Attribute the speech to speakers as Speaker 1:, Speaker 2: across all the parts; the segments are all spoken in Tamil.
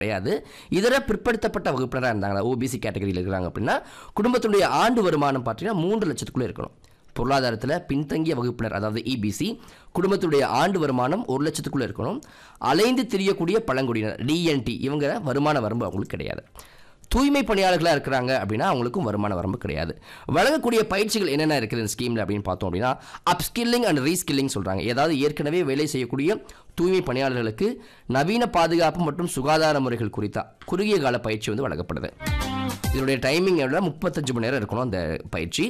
Speaker 1: கிடையாது இதர பிற்படுத்தப்பட்ட வகுப்பினராக இருந்தாங்களா ஓபிசி கேட்டகரியில் இருக்கிறாங்க அப்படின்னா குடும்பத்துடைய ஆண்டு வருமானம் பார்த்தீங்கன்னா மூன்று லட்சத்துக்குள்ளே இருக்கணும் பொருளாதாரத்தில் பின்தங்கிய வகுப்பினர் அதாவது இபிசி குடும்பத்துடைய ஆண்டு வருமானம் ஒரு லட்சத்துக்குள்ளே இருக்கணும் அலைந்து திரியக்கூடிய பழங்குடியினர் டிஎன்டி இவங்க வருமான வரம்பு அவங்களுக்கு கிடையாது தூய்மை பணியாளர்களாக இருக்கிறாங்க அப்படின்னா அவங்களுக்கும் வருமான வரம்பு கிடையாது வழங்கக்கூடிய பயிற்சிகள் என்னென்ன இருக்குது இந்த ஸ்கீமில் அப்படின்னு பார்த்தோம் அப்படின்னா அப்ஸ்கில்லிங் அண்ட் ரீஸ்கில்லிங் சொல்கிறாங்க ஏதாவது ஏற்கனவே வேலை செய்யக்கூடிய தூய்மை பணியாளர்களுக்கு நவீன பாதுகாப்பு மற்றும் சுகாதார முறைகள் குறித்த குறுகிய கால பயிற்சி வந்து வழங்கப்படுது இதனுடைய டைமிங் எவ்வளோ முப்பத்தஞ்சு மணி நேரம் இருக்கணும் அந்த பயிற்சி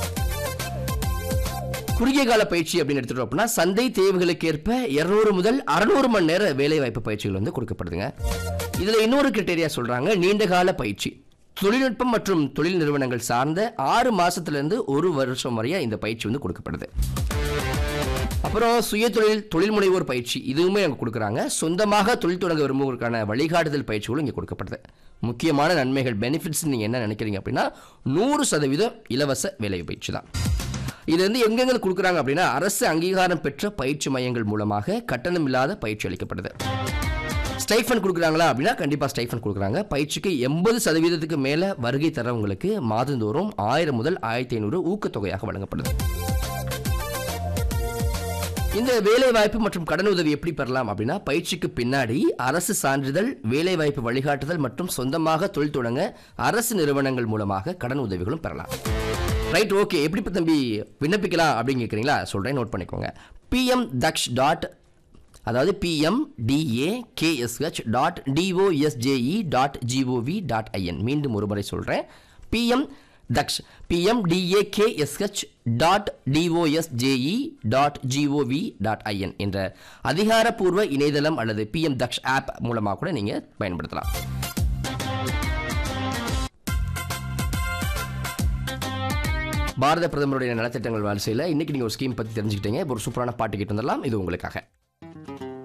Speaker 1: குறுகிய கால பயிற்சி அப்படின்னு எடுத்துட்டோம் அப்படின்னா சந்தை தேவைகளுக்கு ஏற்ப இருநூறு முதல் அறுநூறு மணி நேர வேலை வாய்ப்பு பயிற்சிகள் வந்து கொடுக்கப்படுதுங்க இதுல இன்னொரு கிரிட்டேரியா சொல்றாங்க நீண்ட கால பயிற்சி தொழில்நுட்பம் மற்றும் தொழில் நிறுவனங்கள் சார்ந்த ஆறு மாசத்துல இருந்து ஒரு வருஷம் வரைய இந்த பயிற்சி வந்து கொடுக்கப்படுது அப்புறம் சுய தொழில் தொழில் முனைவோர் பயிற்சி இதுவுமே அங்கே கொடுக்குறாங்க சொந்தமாக தொழில் தொடங்க விரும்புவதற்கான வழிகாட்டுதல் பயிற்சிகளும் இங்கே கொடுக்கப்படுது முக்கியமான நன்மைகள் பெனிஃபிட்ஸ் நீங்கள் என்ன நினைக்கிறீங்க அப்படின்னா நூறு சதவீதம் இலவச வேலை பயிற்சி தான் இது வந்து எங்கெங்க கொடுக்குறாங்க அப்படின்னா அரசு அங்கீகாரம் பெற்ற பயிற்சி மையங்கள் மூலமாக கட்டணம் இல்லாத பயிற்சி அளிக்கப்படுது ஸ்டைஃபன் கொடுக்குறாங்களா அப்படின்னா கண்டிப்பாக ஸ்டைஃபன் கொடுக்குறாங்க பயிற்சிக்கு எண்பது சதவீதத்துக்கு மேலே வருகை தரவங்களுக்கு மாதந்தோறும் ஆயிரம் முதல் ஆயிரத்தி ஐநூறு ஊக்கத்தொகையாக வழங்கப்படுது இந்த வேலைவாய்ப்பு மற்றும் கடன் உதவி எப்படி பெறலாம் அப்படின்னா பயிற்சிக்கு பின்னாடி அரசு சான்றிதழ் வேலைவாய்ப்பு வழிகாட்டுதல் மற்றும் சொந்தமாக தொழில் தொடங்க அரசு நிறுவனங்கள் மூலமாக கடன் உதவிகளும் பெறலாம் ரைட் ஓகே எப்படி இப்ப தம்பி விண்ணப்பிக்கலாம் அப்படின்னு கேட்குறீங்களா சொல்கிறேன் நோட் பண்ணிக்கோங்க பிஎம் தக்ஷ் டாட் அதாவது PMDA KSH dot DOSJE dot GOV dot IN மீண்டும் ஒரு முறை சொல்கிறேன் PM Daksh PMDAKSH dot DOSJE dot GOV dot IN என்ற அதிகாரப்பூர்வ இணையதளம் அல்லது பிஎம் தக்ஷ் ஆப் மூலமாக கூட நீங்கள் பயன்படுத்தலாம் பாரத பிரதமருடைய நலத்திட்டங்கள் வரிசையில் இன்னைக்கு நீங்கள் ஒரு ஸ்கீம் பற்றி தெரிஞ்சுக்கிட்டீங்க இப்போ ஒரு சூப்பரான பாட்டு கேட்டு வந்துடலாம் இது உங்களுக்காக